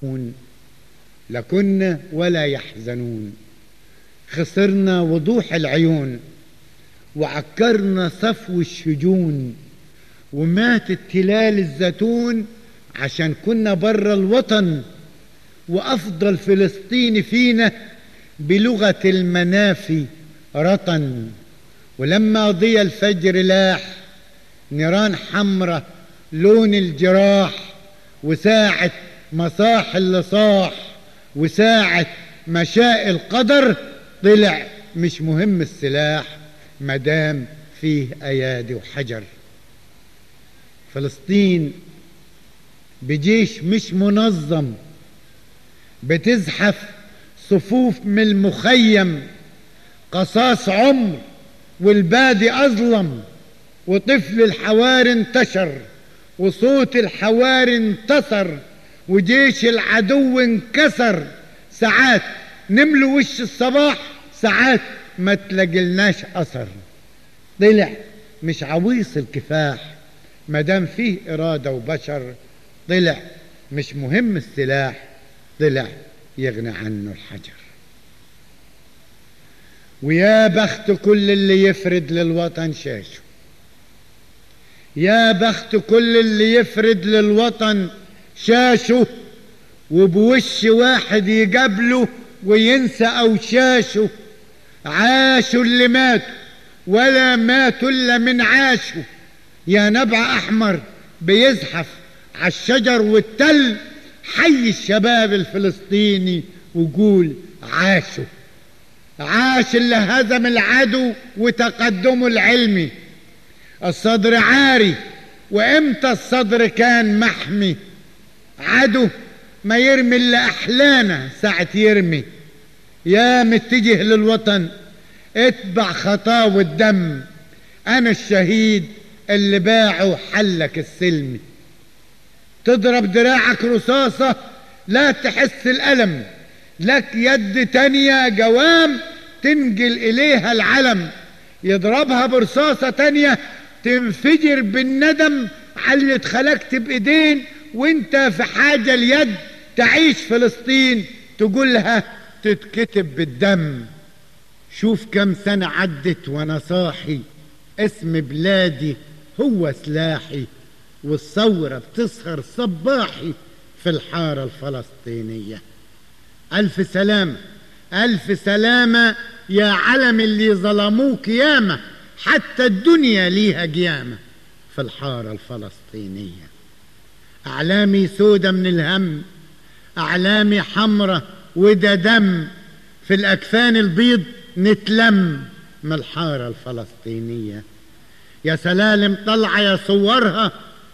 لكنا ولا يحزنون خسرنا وضوح العيون وعكرنا صفو الشجون ومات التلال الزيتون عشان كنا برا الوطن وأفضل فلسطيني فينا بلغة المنافي رطن ولما ضي الفجر لاح نيران حمرة لون الجراح وساعة مصاح اللي صاح وساعة مشاء القدر طلع مش مهم السلاح مدام فيه ايادي وحجر فلسطين بجيش مش منظم بتزحف صفوف من المخيم قصاص عمر والبادي أظلم وطفل الحواري انتشر وصوت الحواري انتصر وجيش العدو انكسر ساعات نملوا وش الصباح ساعات ما تلاقلناش أثر طلع مش عويص الكفاح مدام فيه إرادة وبشر طلع مش مهم السلاح طلع يغني عنه الحجر ويا بخت كل اللي يفرد للوطن شاشه يا بخت كل اللي يفرد للوطن شاشه وبوش واحد يقابله وينسى أوشاشه عاشوا اللي ماتوا ولا ماتوا إلا من عاشوا يا نبع أحمر بيزحف على الشجر والتل حي الشباب الفلسطيني وقول عاشوا عاش اللي هزم العدو وتقدمه العلمي الصدر عاري وامتى الصدر كان محمي عدو ما يرمي الا احلانا ساعة يرمي يا متجه للوطن اتبع خطاوة الدم انا الشهيد اللي باعه حلك السلمي تضرب دراعك رصاصة لا تحس الألم لك يد تانية جوام تنقل إليها العلم يضربها برصاصة تانية تنفجر بالندم على اللي اتخلقت بإيدين وانت في حاجة اليد تعيش فلسطين تقولها تتكتب بالدم شوف كم سنة عدت وانا صاحي اسم بلادي هو سلاحي والثورة بتسهر صباحي في الحارة الفلسطينية ألف سلامة ألف سلامة يا علم اللي ظلموك ياما حتى الدنيا ليها قيامة في الحارة الفلسطينية أعلامي سودة من الهم أعلامي حمرة وده دم في الأكفان البيض نتلم من الحارة الفلسطينية يا سلالم طلع يا صورها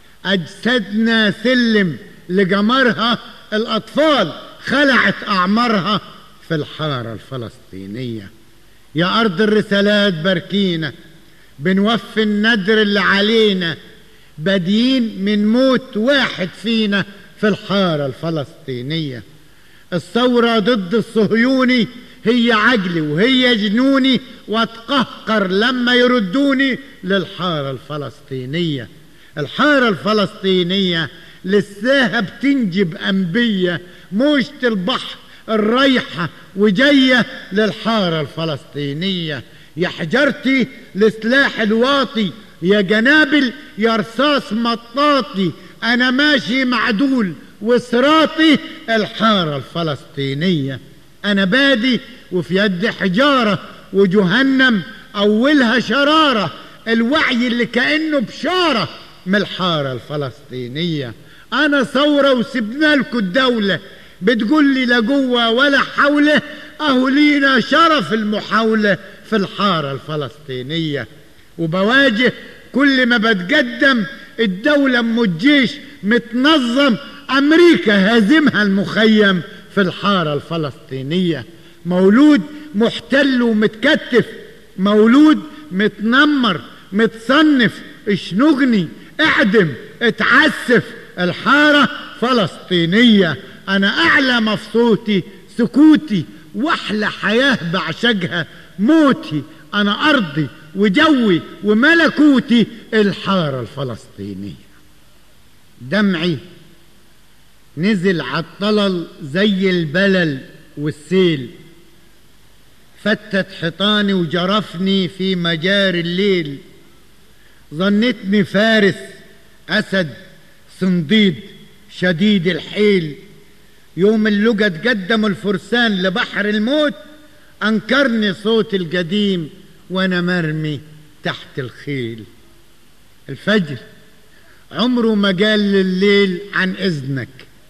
أجسادنا سلم لجمرها الأطفال خلعت أعمارها في الحارة الفلسطينية يا أرض الرسالات باركينا بنوفي الندر اللي علينا بادين من موت واحد فينا في الحارة الفلسطينية الثورة ضد الصهيوني هي عجلي وهي جنوني واتقهقر لما يردوني للحارة الفلسطينية الحارة الفلسطينية لساها بتنجب أنبية موجة البحر الرايحة وجاية للحارة الفلسطينية يا حجرتي لسلاح الواطي يا جنابل يا رصاص مطاطي أنا ماشي معدول وصراطي الحارة الفلسطينية أنا بادي وفي يد حجارة وجهنم أولها شرارة الوعي اللي كأنه بشارة من الحارة الفلسطينية أنا ثورة وسبنا لكم الدولة بتقول لي لا جوه ولا حوله أهو لينا شرف المحاولة في الحارة الفلسطينية وبواجه كل ما بتقدم الدولة ام الجيش متنظم أمريكا هازمها المخيم في الحارة الفلسطينية مولود محتل ومتكتف مولود متنمر متصنف اشنجني اعدم اتعسف الحارة فلسطينية انا اعلى مفصوتي سكوتي واحلى حياة بعشقها موتي انا ارضي وجوي وملكوتي الحارة الفلسطينية دمعي نزل عالطلل زي البلل والسيل فتت حيطاني وجرفني في مجاري الليل ظنتني فارس أسد صنديد شديد الحيل يوم اللقى تقدموا الفرسان لبحر الموت أنكرني صوت القديم وأنا مرمي تحت الخيل الفجر عمره ما قال لليل عن إذنك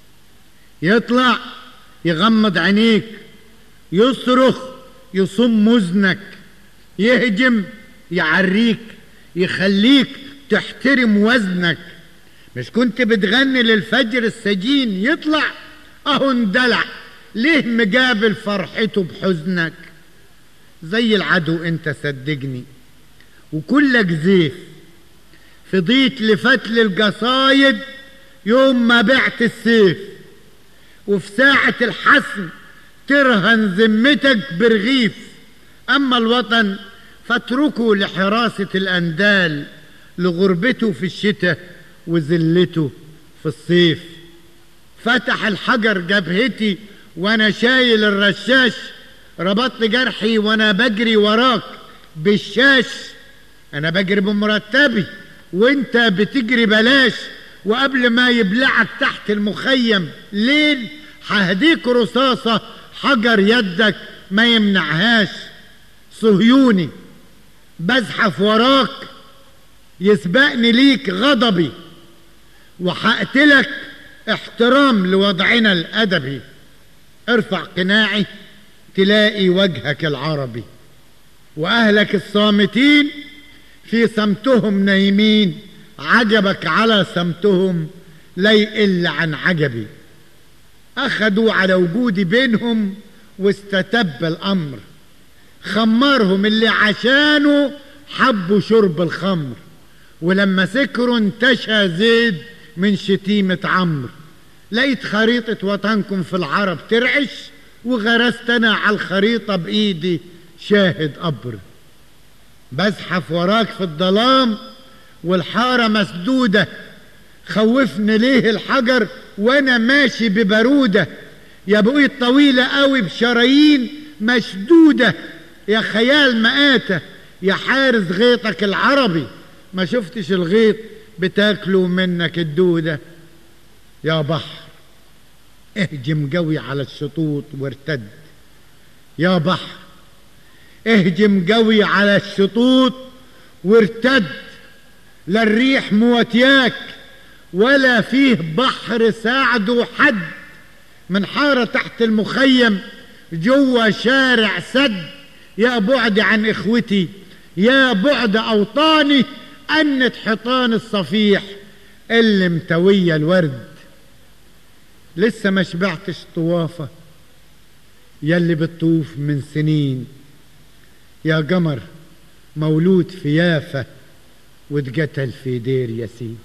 يطلع يغمض عينيك يصرخ يصم وزنك يهجم يعريك يخليك تحترم وزنك مش كنت بتغني للفجر السجين يطلع اهو اندلع ليه مقابل فرحته بحزنك زي العدو انت صدقني وكلك زيف فضيت لفتل القصايد يوم ما بعت السيف وفي ساعة الحسم ترهن ذمتك برغيف أما الوطن فاتركه لحراسة الأندال لغربته في الشتاء وذلته في الصيف فتح الحجر جبهتي وانا شايل الرشاش ربطت جرحي وانا بجري وراك بالشاش انا بجري بمرتبي وانت بتجري بلاش وقبل ما يبلعك تحت المخيم ليل ههديك رصاصة حجر يدك ما يمنعهاش صهيوني بزحف وراك يسبقني ليك غضبي وحقتلك احترام لوضعنا الأدبي ارفع قناعي تلاقي وجهك العربي وأهلك الصامتين في صمتهم نايمين عجبك على صمتهم لا يقل عن عجبي أخدوا على وجودي بينهم واستتب الأمر خمرهم اللي عشانه حبوا شرب الخمر ولما سكروا انتشى زيد من شتيمة عمرو لقيت خريطة وطنكم في العرب ترعش وغرست أنا على الخريطة بإيدي شاهد قبر بزحف وراك في الظلام والحارة مسدودة خوفني ليه الحجر وانا ماشي ببرودة يا بقيت طويلة قوي بشرايين مشدودة يا خيال مآتة يا حارس غيطك العربي ما شفتش الغيط بتاكلوا منك الدودة يا بحر اهجم قوي على الشطوط وارتد يا بحر اهجم قوي على الشطوط وارتد لا الريح موتياك ولا فيه بحر ساعده حد من حارة تحت المخيم جوا شارع سد يا بعد عن اخوتي يا بعد اوطاني أنت حيطان الصفيح اللي متوية الورد لسه ما شبعتش طوافة يلي بتطوف من سنين يا قمر مولود في يافا واتقتل في دير ياسين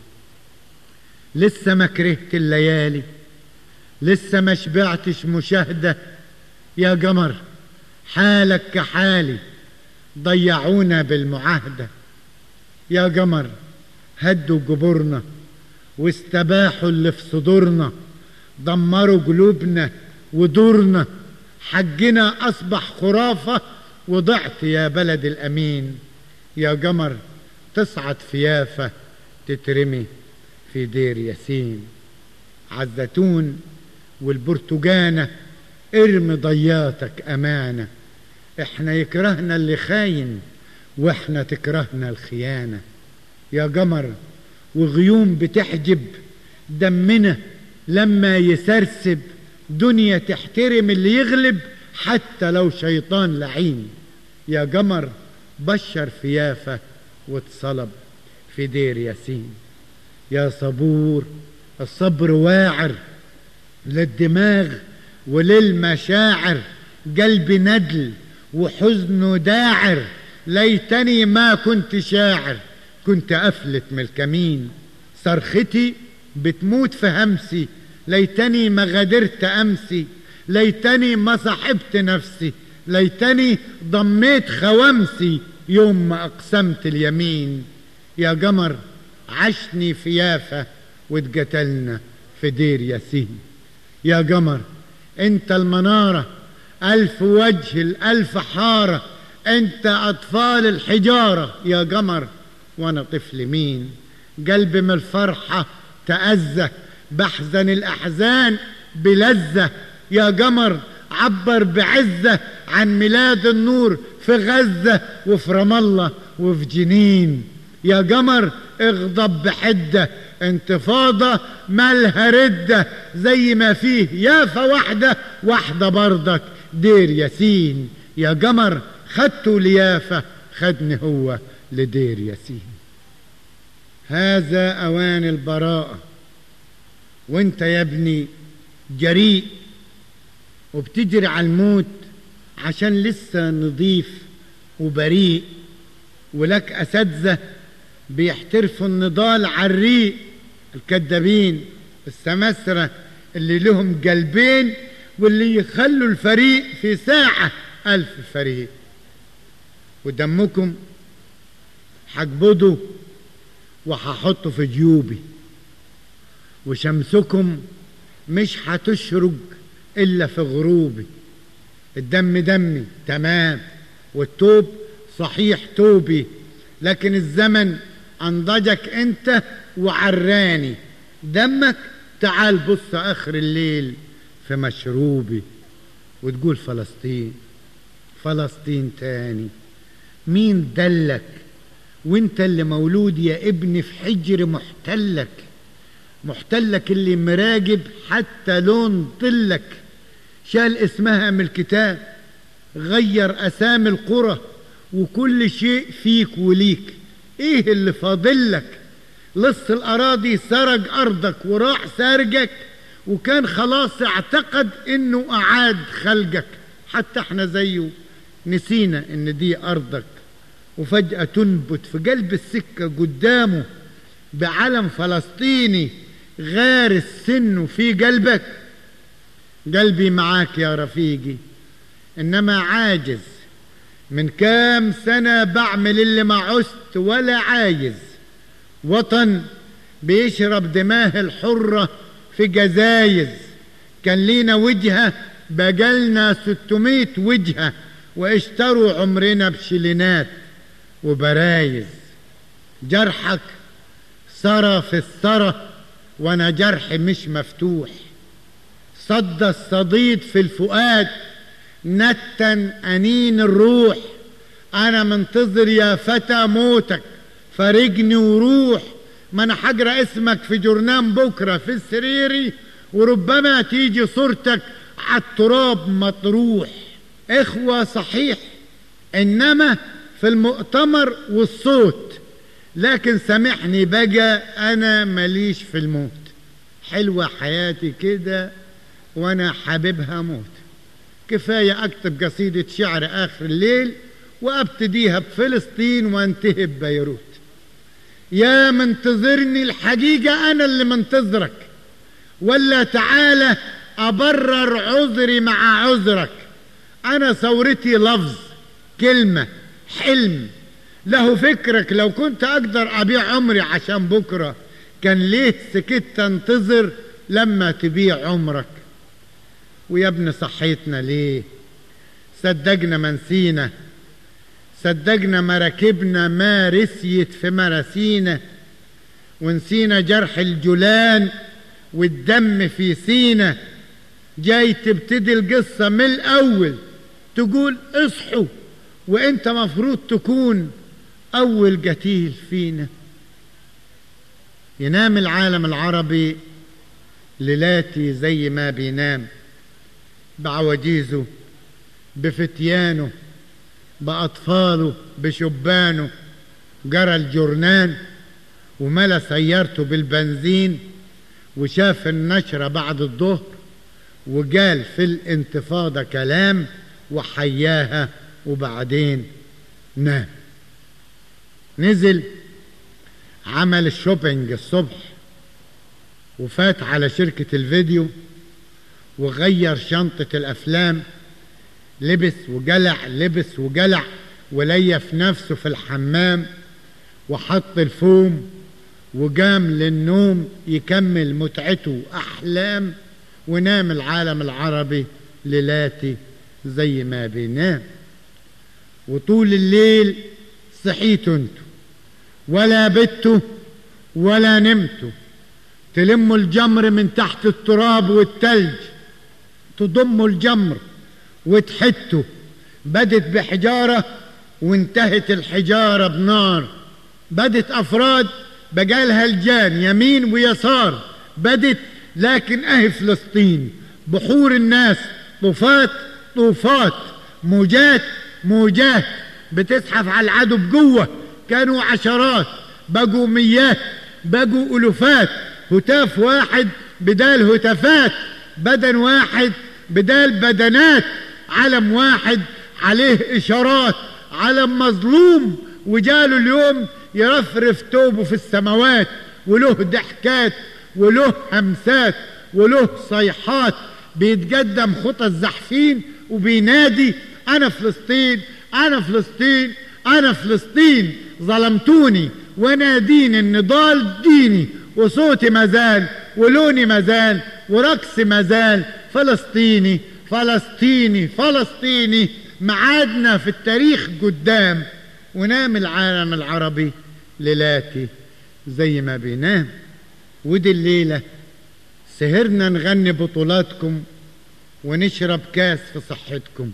لسه ما كرهت الليالي لسه ما شبعتش مشاهدة يا قمر حالك كحالي ضيعونا بالمعاهده يا قمر هدوا جبورنا واستباحوا اللي في صدورنا دمروا قلوبنا ودورنا حجنا أصبح خرافة وضعت يا بلد الأمين يا قمر تصعد في يافا تترمي في دير ياسين عالزيتون والبرتجانة ارمي ضياتك أمانة احنا يكرهنا اللي خاين واحنا تكرهنا الخيانة يا قمر وغيوم بتحجب دمنا لما يسرسب دنيا تحترم اللي يغلب حتى لو شيطان لعين يا قمر بشر في يافا واتصلب في دير ياسين يا صبور الصبر واعر للدماغ وللمشاعر قلبي ندل وحزنه داعر ليتني ما كنت شاعر كنت أفلت من الكمين صرختي بتموت في همسي ليتني ما غادرت أمسي ليتني ما صاحبت نفسي ليتني ضميت خوامسي يوم ما أقسمت اليمين يا قمر عشني في يافا واتقتلنا في دير ياسين يا قمر انت المنارة ألف وجه الألف حارة انت أطفال الحجارة يا قمر وانا طفل مين قلبي من الفرحة تأذى بحزن الأحزان بلذة يا قمر عبر بعزة عن ميلاد النور في غزة وفي رام الله وفي جنين يا قمر اغضب بحدة انتفاضة مالها ردة زي ما فيه يافا واحدة واحدة برضك دير ياسين يا قمر خدته ليافا خدني هو لدير ياسين هذا أوان البراءة وانت يا ابني جريء وبتجري على الموت عشان لسه نضيف وبريء ولك أساتذة بيحترفوا النضال على الريق الكذابين السمسرة اللي لهم قلبين واللي يخلوا الفريق في ساعة ألف فريق ودمكم حقبضوا وهحطه في جيوبي وشمسكم مش هتشرق إلا في غروبي الدم دمي تمام والتوب صحيح توبي لكن الزمن أنضجك أنت وعراني دمك تعال بص آخر الليل في مشروبي وتقول فلسطين فلسطين تاني مين دلك وانت اللي مولود يا ابني في حجر محتلك محتلك اللي مراجب حتى لون طلك شال اسمها من الكتاب غير اسامي القرى وكل شيء فيك وليك ايه اللي فاضلك لص الاراضي سرق ارضك وراح سارجك وكان خلاص اعتقد انه اعاد خلقك حتى احنا زيه نسينا ان دي ارضك وفجأة تنبت في قلب السكة قدامه بعلم فلسطيني غارس سنه في قلبك قلبي معاك يا رفيقي انما عاجز من كام سنة بعمل اللي ما عست ولا عايز وطن بيشرب دماه الحرة في جزايز كان لينا وجهة بقالنا ستمائة وجهة واشتروا عمرنا بشلينات وبرايز جرحك سرى في الثرى وانا جرحي مش مفتوح صد الصديد في الفؤاد نتن أنين الروح أنا منتظر يا فتى موتك فرجني وروح ما أنا حجر اسمك في جرنان بكرة في سريري وربما تيجي صورتك على التراب مطروح إخوة صحيح إنما في المؤتمر والصوت لكن سامحني بقى أنا ماليش في الموت حلوة حياتي كده وأنا حاببها موت كفاية أكتب قصيدة شعر آخر الليل وأبتديها بفلسطين وانتهي ببيروت يا منتظرني الحقيقة أنا اللي منتظرك ولا تعالى أبرر عذري مع عذرك أنا ثورتي لفظ كلمة حلم له فكرك لو كنت أقدر أبيع عمري عشان بكرة كان ليه سكت تنتظر لما تبيع عمرك ويا ابن صحيتنا ليه صدقنا ما نسينا صدقنا مراكبنا ما رسيت في مراسينا ونسينا جرح الجولان والدم في سينا جاي تبتدي القصة من الأول تقول اصحوا وانت مفروض تكون أول قتيل فينا ينام العالم العربي ليلاتي زي ما بينام بعواجيزه بفتيانه بأطفاله بشبانه جرى الجرنان وملا سيارته بالبنزين وشاف النشرة بعد الظهر وقال في الانتفاضة كلام وحياها وبعدين نام نزل عمل الشوبينج الصبح وفات على شركة الفيديو وغير شنطة الأفلام لبس وجلع لبس وجلع وليف نفسه في الحمام وحط الفوم وقام للنوم يكمل متعته أحلام ونام العالم العربي ليلاتي زي ما بينام وطول الليل صحيتوا انتوا ولا بتوا ولا نمتوا تلموا الجمر من تحت التراب والتلج تضموا الجمر وتحتوا بدت بحجارة وانتهت الحجارة بنار بدت أفراد بقالها الجان يمين ويسار بدت لكن أهي فلسطين بحور الناس طوفات طوفات موجات موجات بتزحف على العدو بقوة كانوا عشرات بقوا ميات بقوا ألوفات هتاف واحد بدال هتافات بدن واحد بدال بدنات علم واحد عليه إشارات علم مظلوم وجاله اليوم يرفرف توبه في السماوات وله ضحكات وله همسات وله صيحات بيتقدم خطى الزحفين وبينادي أنا فلسطين أنا فلسطين أنا فلسطين ظلمتوني ونادين النضال ديني وصوتي مازال ولوني مازال ورقصي مازال فلسطيني فلسطيني فلسطيني معادنا في التاريخ قدام ونام العالم العربي ليلاتي زي ما بينام ودي الليلة سهرنا نغني بطولاتكم ونشرب كاس في صحتكم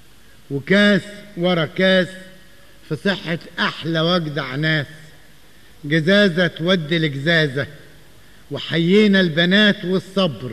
وكاس ورا كاس في صحة أحلى وأجدع ناس جزازة تودي الجزازة وحيينا البنات والصبر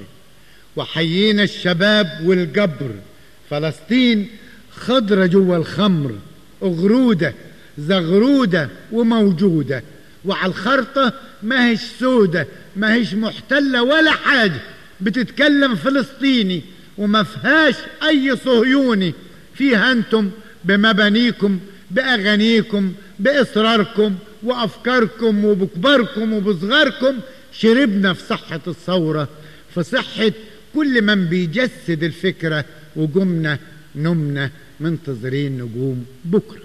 وحيينا الشباب والجبر فلسطين خضرة جوا الخمر أغرودة زغرودة وموجودة وعلى الخرطة ما هيش سودة ما هيش محتلة ولا حاجة بتتكلم فلسطيني وما فيهاش أي صهيوني فيها أنتم بمبانيكم بأغانيكم بإصراركم وأفكاركم وبكبركم وبصغاركم شربنا في صحة الثورة في صحة كل من بيجسد الفكرة وقمنا نمنا منتظرين نجوم بكرة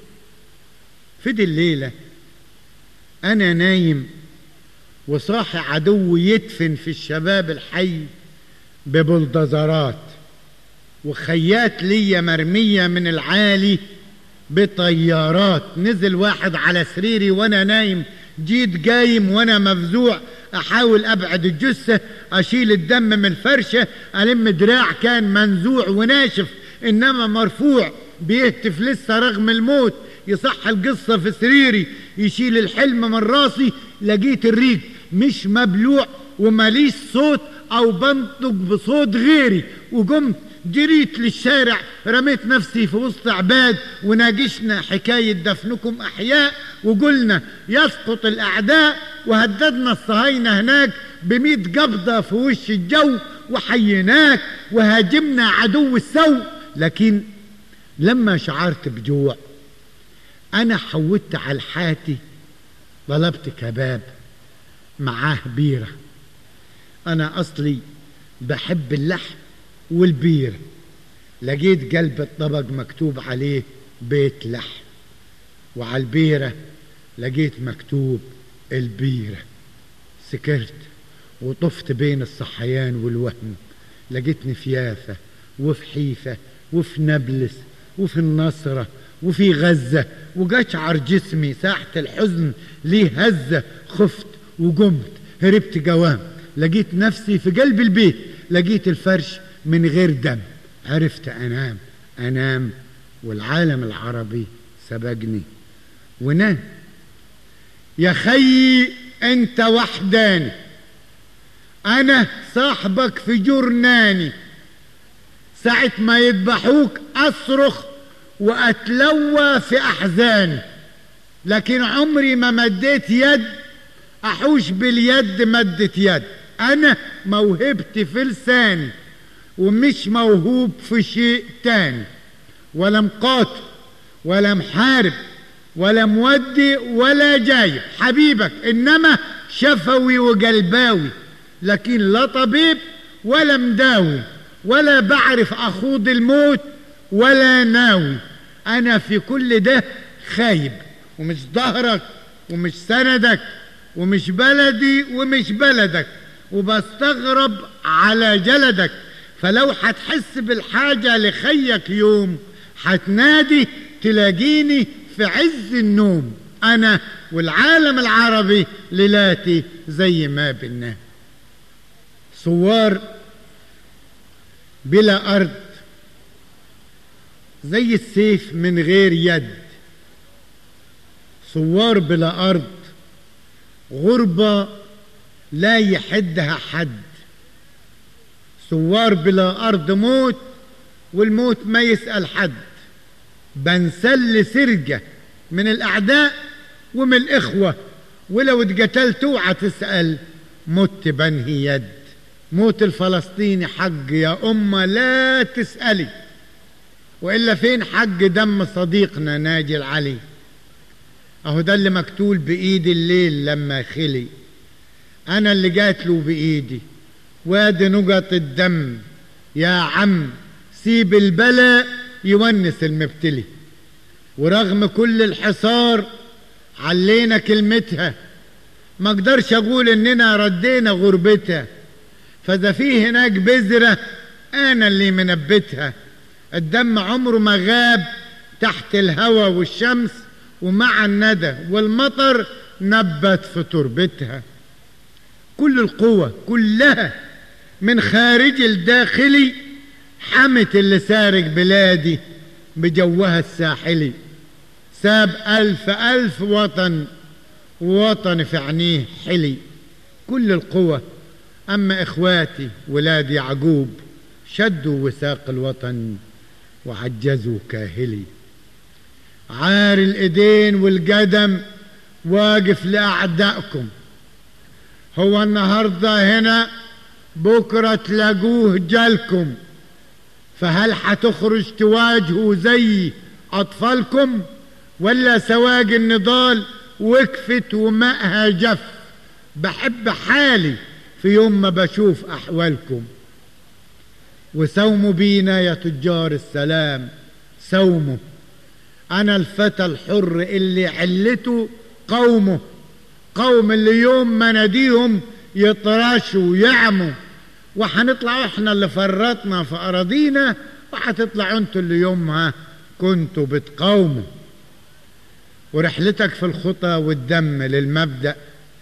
في دي الليلة أنا نايم وصاحي عدو يدفن في الشباب الحي ببلدزرات وخيات ليا مرمية من العالي بطيارات نزل واحد على سريري وانا نايم جيت قايم وانا مفزوع احاول ابعد الجثة اشيل الدم من الفرشة الم دراع كان منزوع وناشف انما مرفوع بيهتف لسه رغم الموت يصح القصة في سريري يشيل الحلم من راسي لقيت الريق مش مبلوع وماليش صوت او بنطق بصوت غيري وقمت جريت للشارع رميت نفسي في وسط عباد وناقشنا حكاية دفنكم أحياء وقلنا يسقط الأعداء وهددنا الصهاينة هناك بمئة قبضة في وش الجو وحيناك وهاجمنا عدو السوء لكن لما شعرت بجوع أنا حودت على الحاتي طلبت كباب معاه بيرة أنا أصلي بحب اللحم والبيرة لقيت قلب الطبق مكتوب عليه بيت لحم وعلى البيرة لقيت مكتوب البيرة سكرت وطفت بين الصحيان والوهم لقيتني في يافا وفي حيفا وفي نابلس وفي النصرة وفي غزة وقشعر جسمي ساحة الحزن ليه هزة خفت وقمت هربت قوام لقيت نفسي في قلب البيت لقيت الفرش من غير دم عرفت أنام أنام والعالم العربي سبقني ونام يا خيي أنت وحداني أنا صاحبك في جرناني ساعة ما يذبحوك أصرخ وأتلوى في أحزاني لكن عمري ما مديت يد أحوش باليد مدة يد أنا موهبتي في لساني ومش موهوب في شيء تاني ولا مقاتل ولا محارب ولا مودي ولا جايب حبيبك إنما شفوي وقلباوي لكن لا طبيب ولا مداوي ولا بعرف أخوض الموت ولا ناوي أنا في كل ده خايب ومش ظهرك ومش سندك ومش بلدي ومش بلدك وبستغرب على جلدك فلو هتحس بالحاجة لخيك يوم هتنادي تلاقيني في عز النوم أنا والعالم العربي ليلاتي زي ما بنا صوار بلا أرض زي السيف من غير يد صوار بلا أرض غربة لا يحدها حد ثوار بلا أرض موت والموت ما يسأل حد بنسل سرجة من الأعداء ومن الإخوة ولو اتقتلت اوعى تسأل مت بنهي يد موت الفلسطيني حق يا أمة لا تسألي وإلا فين حق دم صديقنا ناجي العلي أهو ده اللي مكتول بإيدي الليل لما خلي أنا اللي قاتله بإيدي وادي نقط الدم يا عم سيب البلاء يونس المبتلي ورغم كل الحصار علينا كلمتها ما اقدرش اقول اننا ردينا غربتها فاذا في هناك بذرة انا اللي منبتها الدم عمره ما غاب تحت الهوى والشمس ومع الندى والمطر نبت في تربتها كل القوة كلها من خارج الداخلي حمت اللي سارق بلادي بجوها الساحلي ساب ألف ألف وطن وطن في عينيه حلي كل القوة أما إخواتي ولاد يعقوب شدوا وثاق الوطن وعجزوا كاهلي عار الإيدين والقدم واقف لأعدائكم هو النهاردة هنا بكرة تلاقوه جالكم فهل حتخرج تواجهوا زي أطفالكم ولا سواق النضال وقفت وماءها جف بحب حالي في يوم ما بشوف أحوالكم وسوموا بينا يا تجار السلام سوموا أنا الفتى الحر اللي علته قومه قوم اللي يوم ما ناديهم يطرشوا ويعموا وحنطلع احنا اللي فرطنا في أراضينا وحتطلعوا انتوا اللي يومها كنتوا بتقاوموا ورحلتك في الخطى والدم للمبدأ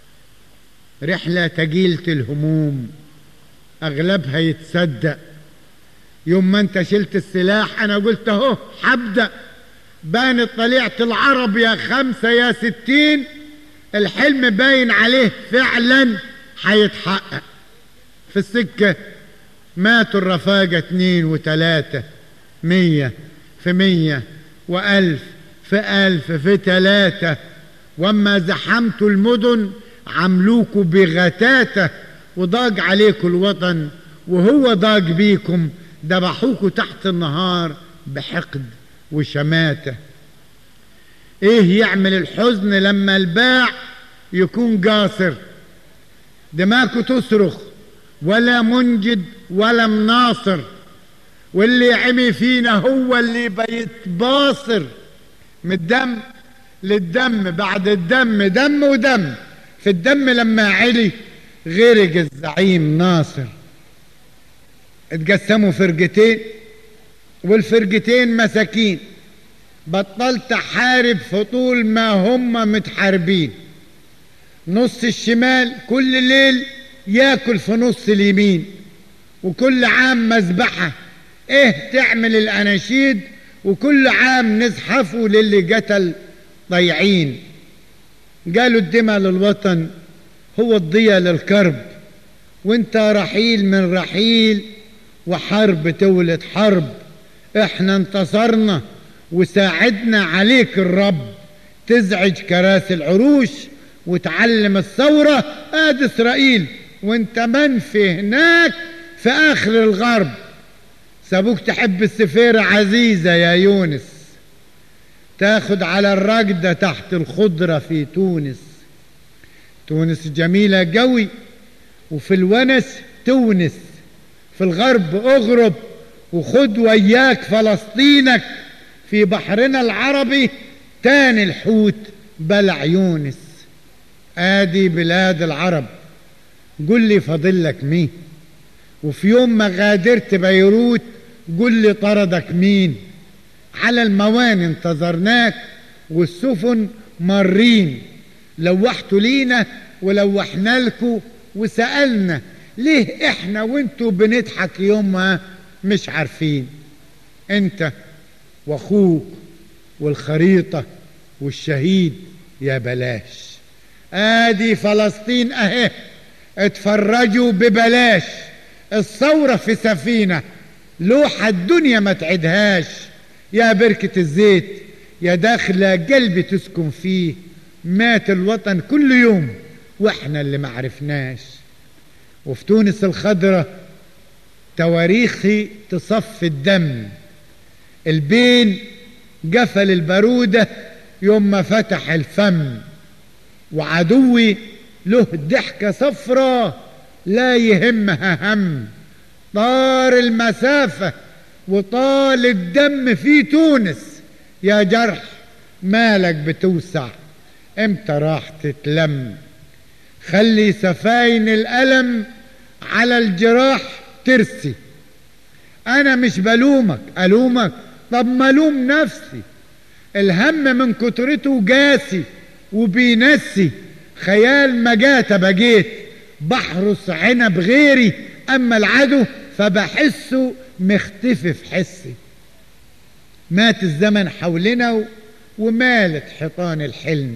رحلة تجيلة الهموم أغلبها يتصدق يوم ما انت شلت السلاح أنا قلت اهو حبدأ بانت طليعة العرب يا خمسة يا ستين الحلم باين عليه فعلا هيتحقق في السكة ماتوا الرفاقة اتنين وتلاتة مية في مية وألف في ألف في تلاتة وما زحمتوا المدن عملوكوا بغتاتة وضاق عليكم الوطن وهو ضاق بيكم ذبحوكوا تحت النهار بحقد وشماتة ايه يعمل الحزن لما الباع يكون قاصر دماغه تصرخ ولا منجد ولا مناصر واللي عمي فينا هو اللي بيتباصر من الدم للدم بعد الدم دم ودم في الدم لما علي غرق الزعيم ناصر اتقسموا فرقتين والفرقتين مساكين بطلت احارب في طول ما هم متحاربين نص الشمال كل ليل ياكل في نص اليمين وكل عام مذبحة ايه تعمل الاناشيد وكل عام نزحفوا للي قتل ضيعين قالوا الدماء للوطن هو الضياء للكرب وانت رحيل من رحيل وحرب تولد حرب احنا انتصرنا وساعدنا عليك الرب تزعج كراسي العروش وتعلم الثورة اد اسرائيل وانت منفي هناك في اخر الغرب سابوك تحب السفيرة عزيزة يا يونس تاخد على الرقدة تحت الخضرة في تونس تونس جميلة قوي وفي الونس تونس في الغرب اغرب وخد وياك فلسطينك في بحرنا العربي تاني الحوت بلع يونس ادي بلاد العرب قل لي فاضل لك مين وفي يوم ما غادرت بيروت قل لي طردك مين على المواني انتظرناك والسفن مارين لوحتوا لينا ولوحنا لكم وسألنا ليه احنا وانتوا بنضحك يومها مش عارفين انت واخوك والخريطة والشهيد يا بلاش ادي فلسطين اهي اتفرجوا ببلاش الثورة في سفينة لوحة الدنيا ما تعدهاش يا بركة الزيت يا داخلة قلبي تسكن فيه مات الوطن كل يوم واحنا اللي ما عرفناش وفي تونس الخضرة تواريخي تصفي الدم البين قفل البارودة يوم ما فتح الفم وعدوي له ضحكة صفرة لا يهمها هم طار المسافة وطال الدم في تونس يا جرح مالك بتوسع امتى راح تتلم خلي سفاين الألم على الجراح ترسي أنا مش بلومك ألومك طب ملوم نفسي الهم من كترته جاسي وبينسي خيال ما جات بجيت بحرس عنب غيري أما العدو فبحسه مختفي في حسي مات الزمن حولنا ومالت حيطان الحلم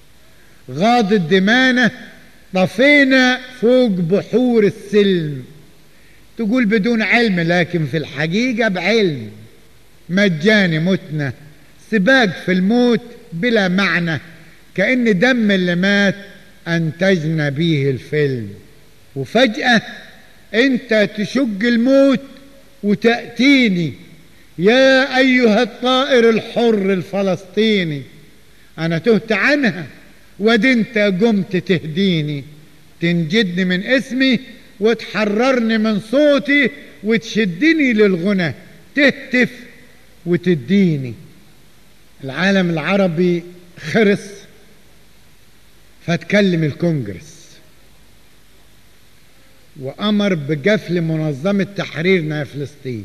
غاضت دمانة طفينا فوق بحور السلم تقول بدون علم لكن في الحقيقة بعلم مجاني متنا سباق في الموت بلا معنى كأن دم اللي مات أنتجنا بيه الفيلم وفجأة أنت تشق الموت وتأتيني يا أيها الطائر الحر الفلسطيني أنا تهت عنها ودي انت قمت تهديني تنجدني من اسمي وتحررني من صوتي وتشدني للغنى تهتف وتديني العالم العربي خرس فتكلم الكونجرس وأمر بقفل منظمة تحريرنا فلسطين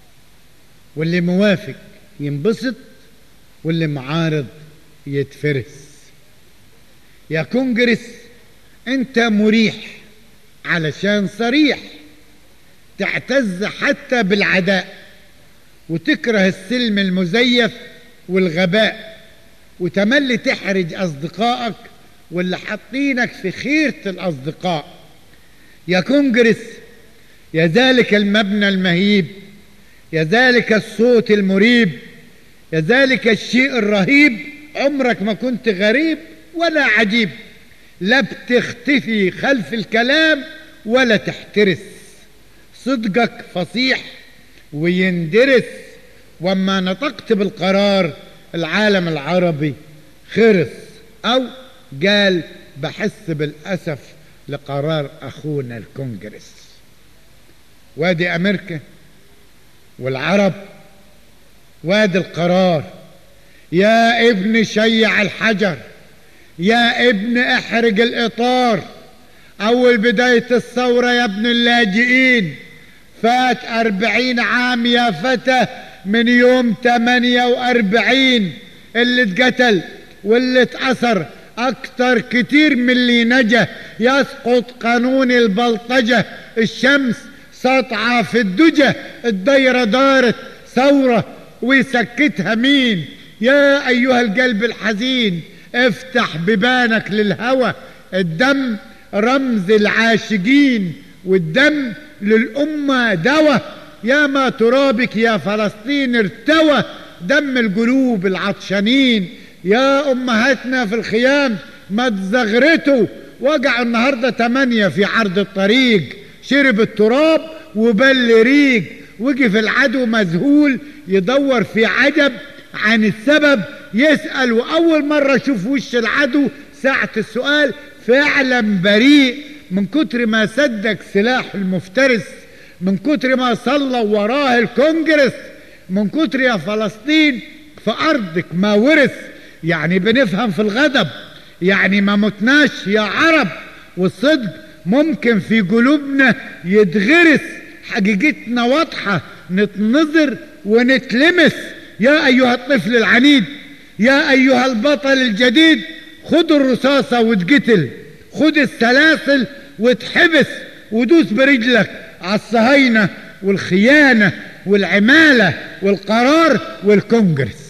واللي موافق ينبسط واللي معارض يتفرس يا كونجرس انت مريح علشان صريح تعتز حتى بالعداء وتكره السلم المزيف والغباء وتملي تحرج أصدقائك واللي حاطينك في خيرة الأصدقاء يا كونجرس يا ذلك المبنى المهيب يا ذلك الصوت المريب يا ذلك الشيء الرهيب عمرك ما كنت غريب ولا عجيب لا بتختفي خلف الكلام ولا تحترس صدقك فصيح ويندرس وما نطقت بالقرار العالم العربي خرس او قال بحس بالاسف لقرار اخونا الكونجرس وادي امريكا والعرب وادي القرار يا ابن شيع الحجر يا ابن احرق الاطار اول بداية الثورة يا ابن اللاجئين فات اربعين عام يا فتى من يوم تمانية واربعين اللي اتقتل واللي اتأثر اكتر كتير من اللي نجا يسقط قانون البلطجة الشمس سطعة في الدجى الدايرة دارت ثورة ويسكتها مين يا ايها القلب الحزين افتح ببانك للهوى الدم رمز العاشقين والدم للأمة دواء يا ما ترابك يا فلسطين ارتوى دم القلوب العطشانين يا أمهاتنا في الخيام ما تزغرتوا وقع النهاردة تمانية في عرض الطريق شرب التراب وبل ريق وقف العدو مذهول يدور في عجب عن السبب يسأل وأول مرة يشوف وش العدو ساعة السؤال فعلا بريء من كتر ما صدق سلاح المفترس من كتر ما صلى وراه الكونجرس من كتر يا فلسطين في أرضك ما ورث يعني بنفهم في الغضب يعني ما متناش يا عرب والصدق ممكن في قلوبنا يتغرس حقيقتنا واضحة نتنظر ونتلمس يا أيها الطفل العنيد يا أيها البطل الجديد خد الرصاصة وتقتل خد السلاسل وتحبس ودوس برجلك على الصهاينة والخيانة والعمالة والقرار والكونجرس